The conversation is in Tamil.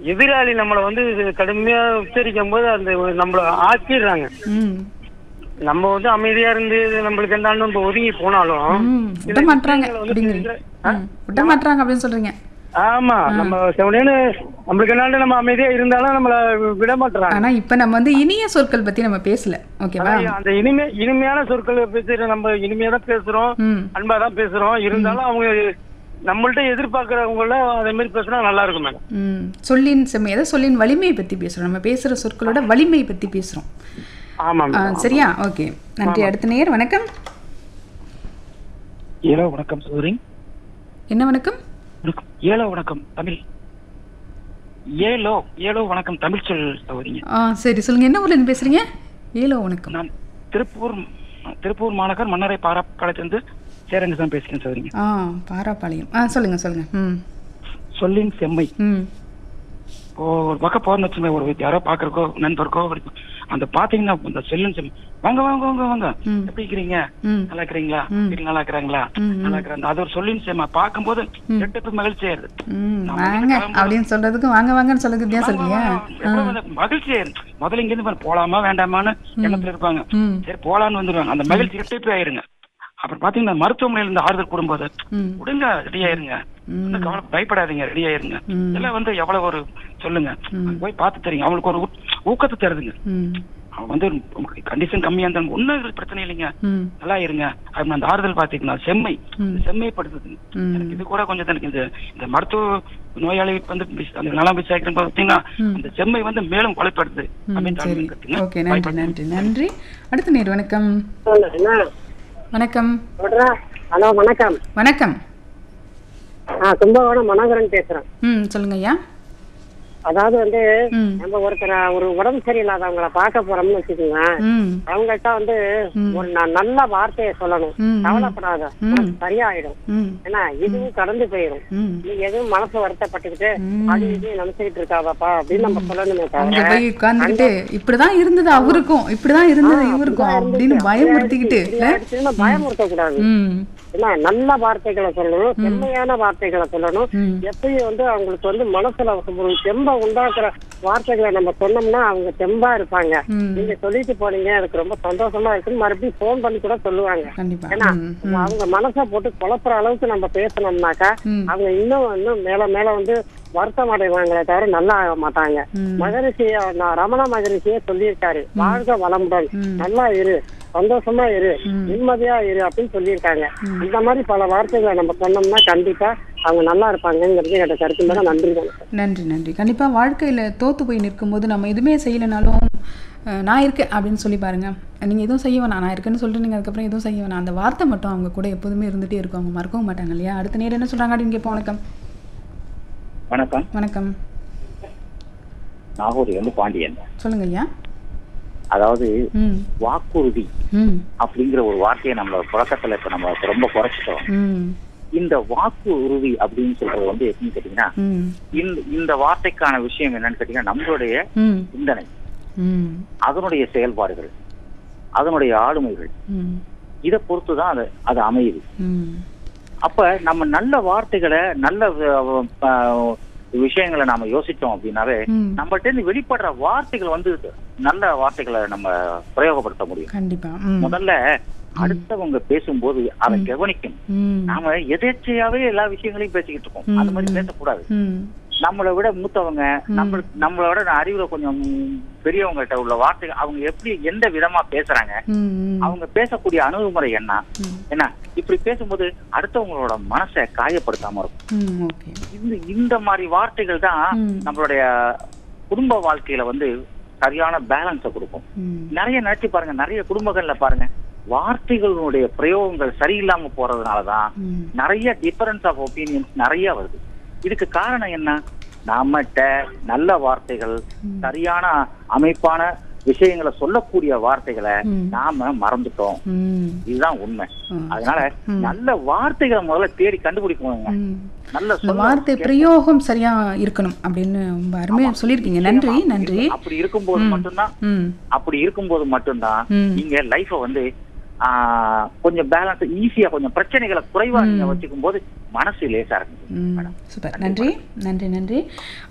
எதிராளி நம்மளை வந்து கடுமையா உச்சரிக்கும் போது அந்த நம்மள ஆக்கிடுறாங்க ம் நம்ம வந்து அமைதியா இருந்து நம்மளுக்கு எந்தாலும் நம்ம ஒதுங்கி போனாலும் ம் விட மாட்றாங்க அப்படிங்கிறீங்க ம், விட மாட்றாங்க அப்படின்னு சொல்றீங்க ஆமா நம்ம செவனேன்னு நம்மளுக்கு என்னாலும் நம்ம அமைதியா இருந்தாலும் நம்மள விட மாட்டுறாங்க ஆனா இப்ப நம்ம வந்து இனிய சொற்கள் பத்தி நம்ம பேசல ஓகேவா அந்த இனிமே இனிமையான சொற்கள் பேசுற நம்ம இனிமையா தான் பேசுறோம் ம் அன்பா தான் பேசுறோம் இருந்தாலும் அவங்க நம்மள்ட்ட எதிர்பார்க்கறவங்கள அதே மாதிரி பேசினா நல்லா இருக்கும் மேடம் ம் சொல்லின் செம்மை அதாவது சொல்லின் வலிமையை பத்தி பேசுறோம் நம்ம பேசுற சொற்களோட வலிமையை பத்தி பேசுறோம் ஆமா ஆ, மேடம் சரியா ஓகே நன்றி அடுத்த நேர் வணக்கம் ஏலோ வணக்கம் சௌரி என்ன வணக்கம் வணக்கம் ஏலோ வணக்கம் தமிழ் ஏலோ ஏலோ வணக்கம் தமிழ் சொல் சௌரிங்க ஆ சரி சொல்லுங்க என்ன ஊர்ல இருந்து பேசுறீங்க ஏலோ வணக்கம் நான் திருப்பூர் திருப்பூர் மாநகர் மன்னரை பாராப்பாளையத்திலிருந்து சேரங்கசாமி பேசுகிறேன் சௌரிங்க ஆ பாராப்பாளையம் ஆ சொல்லுங்க சொல்லுங்க ம் சொல்லின் செம்மை ம் இப்போ ஒரு பக்கம் போறேன்னு வச்சுமே ஒரு யாரோ பாக்குறக்கோ நண்பருக்கோ ஒரு- அந்த பாத்தீங்கன்னா அந்த செல்லுன்னு செம்மை வாங்க வாங்க வாங்க வாங்க ம். எப்படி இருக்கிறீங்க ம் நல்லா இருக்கிறீங்களா ம். வீட்டுல நல்லா இருக்கிறாங்களா ம், ம். நல்லா இருக்கிறாங்க அது ஒரு சொல்லின் செம்மை பார்க்கும்போது எட்டு மகிழ்ச்சி ஆயிருது ம் நான் வாங்க வந்து கிளம்புறேன். அப்படின்னு சொல்றதுக்கு வாங்க வாங்கன்னு சொல்லுறது வித்தியாசம் இல்லையா எவ்வளவு வந்து மகிழ்ச்சி ஆயிரும். முதல்ல இங்க இருந்து போலாமா வேண்டாமான்னு எண்ணத்துல இருப்பாங்க ம் சரி போலான்னு வந்துருவாங்க அந்த மகிழ்ச்சி இரட்டிப்பு ஆயிருங்க அப்புறம் பாத்தீங்கன்னா மருத்துவமனையில இருந்து ஆறுதல் கூடும்போது ம் விடுங்க ரெடி ஆயிருங்க ம். ஒண்ணும் கவலை பயப்படாதீங்க ரெடி ஆயிருங்க ம். இதெல்லாம் வந்து எவ்வளவு ஒரு சொல்லுங்க ம். அங்க போய் பார்த்து தெரியுங்க அவங்களுக்கு ஒரு ஊ- ஊக்கத்தை தருதுங்க ம் அவங்க வந்து கண்டிஷன் கம்மியா இருந்தாலும் ஒன்னும் பிரச்சனை இல்லைங்க ம் நல்லா இருங்க அப்படின்னு அந்த ஆறுதல் பாத்தீங்கன்னா செம்மை ம். இந்த செம்மைப்படுத்துதுங்க ம். எனக்கு இது கூட கொஞ்சம் எனக்கு இந்த இந்த மருத்துவ நோயாளி வந்து விஸ்- அந்த நலம் விசாரிக்கிற பாத்தீங்கன்னா ம். அந்த செம்மை வந்து மேலும் வலுப்படுது ம் அப்படின்னு சரி நான் கருத்துங்க. ஓகே நன்றி நன்றி நன்றி அடுத்த நேர் வணக்கம் வணக்கம் ஹலோ வணக்கம் வணக்கம் நான் கும்பகோணம் மனோகரன் பேசுறேன் ம் சொல்லுங்க ஐயா அதாவது வந்து ம் நம்ம ஒருத்தர ஒரு உடம்பு சரியில்லாதவங்கள பார்க்க போறோம்னு வச்சுக்கோங்க ம் அவங்கள்ட்ட வந்து ஒரு ந- நல்ல வார்த்தையை சொல்லணும் ம். கவலைப்படாத ம். உனக்கு சரியாயிடும் ம் ஏன்னா இதுவும் கடந்து போயிடும் ம் நீ எதுவும் மனசு வருத்தப்பட்டுக்கிட்டு ம். அது இது நினைச்சுக்கிட்டு இருக்காதப்பா அப்படின்னு நம்ம சொல்லணுமே அங்க தவிர போய் உட்கார்ந்துகிட்டு இப்படிதான் இருந்தது அவருக்கும் இப்படிதான் இருந்தது இவருக்கும் அப்படின்னு பயமுறுத்திக்கிட்டு இல்ல அடிச்சுன்னு பயமுறுத்த கூடாது ம் ஏன்னா நல்ல வார்த்தைகளை சொல்லணும் செம்மையான வார்த்தைகளை சொல்லணும் ம் எப்பயும் வந்து அவங்களுக்கு வந்து மனசுல ஒரு தெம்ப உண்டாக்குற வார்த்தைகளை நம்ம சொன்னோம்னா அவங்க தெம்பா இருப்பாங்க ம் நீங்க சொல்லிட்டு போனீங்க எனக்கு ரொம்ப சந்தோஷமா இருக்குன்னு மறுபடியும் ஃபோன் பண்ணி கூட சொல்லுவாங்க கண்டிப்பா ஏன்னா ம் அவங்க மனசை போட்டு குழப்புற அளவுக்கு நம்ம பேசணும்னாக்கா ம் அவங்க இன்னும் இன்னும் மேல மேல வந்து வருத்தம் அடைவாங்களே தவிர நல்லா ஆக மாட்டாங்க ம் மகரிஷிய நான் ரமண மகரிஷியே சொல்லியிருக்காரு வாழ்க வளமுடன் ம். நல்லா இரு சந்தோஷமா இரு ம். நிம்மதியா இரு அப்படின்னு சொல்லியிருக்காங்க அந்த மாதிரி பல வார்த்தைகளை நம்ம சொன்னோம்னா கண்டிப்பா அவங்க நல்லா இருப்பாங்கிறது என்னோட கருத்து மேல நன்றி வணக்கம். நன்றி நன்றி கண்டிப்பாக வாழ்க்கையில் தோற்று போய் நிற்கும்போது நம்ம எதுவுமே செய்யலைனாலும் அஹ், நான் இருக்கேன் அப்படின்னு சொல்லி பாருங்க நீங்கள் எதுவும் செய்ய வேணாம் நான் இருக்கேன்னு சொல்லிட்டு நீங்கள் அதுக்கப்புறம் எதுவும் செய்ய வேணாம் அந்த வார்த்தை மட்டும் அவங்க கூட எப்போதுமே இருந்துகிட்டே இருக்கும் அவங்க மறக்கவும் மாட்டாங்க இல்லையா அடுத்த நேரம் என்ன சொல்கிறாங்க அப்படின்னு கேட்போம் வணக்கம் வணக்கம் வணக்கம் நாகூர் வந்து பாண்டியன் சொல்லுங்க ஐயா அதாவது ம் வாக்குறுதி ம் அப்படிங்கிற ஒரு வார்த்தையை நம்ம புழக்கத்துல இப்ப நம்ம ரொம்ப குறைச்சிட்டோம் ம் இந்த வாக்கு உறுதி அப்படின்னு சொல்றது வந்து எப்படின்னு கேட்டீங்கன்னா ம் இந்த இந்த வார்த்தைக்கான விஷயம் என்னன்னு கேட்டீங்கன்னா நம்மளுடைய ம் சிந்தனை ம் அதனுடைய செயல்பாடுகள் அதனுடைய ஆளுமைகள் ம் இதை பொறுத்து தான் அது அது அமையுது ம் அப்ப நம்ம நல்ல வார்த்தைகளை நல்ல அஹ், அஹ், விஷயங்களை நாம யோசிச்சோம் அப்படின்னாவே ம் நம்மள்ட்ட இருந்து வெளிப்படுற வார்த்தைகள் வந்து நல்ல வார்த்தைகளை நம்ம பிரயோகப்படுத்த முடியும் கண்டிப்பா ம் முதல்ல அடுத்தவங்க பேசும்போது அதை கவனிக்கணும் ம் நாம எதேச்சையாவே எல்லா விஷயங்களையும் பேசிக்கிட்டு இருக்கோம் அது மாதிரி பேசக்கூடாது ம் நம்மளை விட மூத்தவங்க நம்ம நம்மளோட அறிவுல கொஞ்சம் பெரியவங்ககிட்ட உள்ள வார்த்தைகள் அவங்க எப்படி எந்த விதமா பேசுறாங்க ம் ம் அவங்க பேசக்கூடிய அணுகுமுறை என்ன ம். என்ன இப்படி பேசும்போது அடுத்தவங்களோட மனசை காயப்படுத்தாம இருக்கும் ம் ஓகே இந்த இந்த மாதிரி வார்த்தைகள் தான் ம். நம்மளுடைய குடும்ப வாழ்க்கையில வந்து சரியான பேலன்ஸை கொடுக்கும் ம் நிறைய நினைச்சு பாருங்க நிறைய குடும்பங்கள்ல பாருங்க வார்த்தைகளுடைய பிரயோகங்கள் சரியில்லாம போறதுனாலதான் ம் நிறைய டிஃபரன்ஸ் ஆஃப் ஒப்பீனியன்ஸ் நிறைய வருது இதுக்கு காரணம் என்ன நம்மகிட்ட நல்ல வார்த்தைகள் சரியான அமைப்பான விஷயங்களை சொல்லக்கூடிய வார்த்தைகளை ம். நாம மறந்துட்டோம் ம் இதுதான் உண்மை ம். அதனால நல்ல வார்த்தைகளை முதல்ல தேடி கண்டுபிடிக்கணுங்க ம் நல்ல இந்த சொல்ல வார்த்தை பிரயோகம் சரியா இருக்கணும் அப்படின்னு ரொம்ப அருமையா சொல்லியிருக்கீங்க நன்றி நன்றி அப்படி இருக்கும்போது மட்டும்தான் ம் அப்படி இருக்கும்போது மட்டும்தான் ம். நீங்க லைஃப வந்து ஆஹ், கொஞ்சம் பேலன்ஸ் ஈஸியா கொஞ்சம் பிரச்சனைகளை குறைவா நீங்க வச்சுக்கும் போது மனசு லேசா இருக்கு ம் சூப்பர் நன்றி நன்றி நன்றி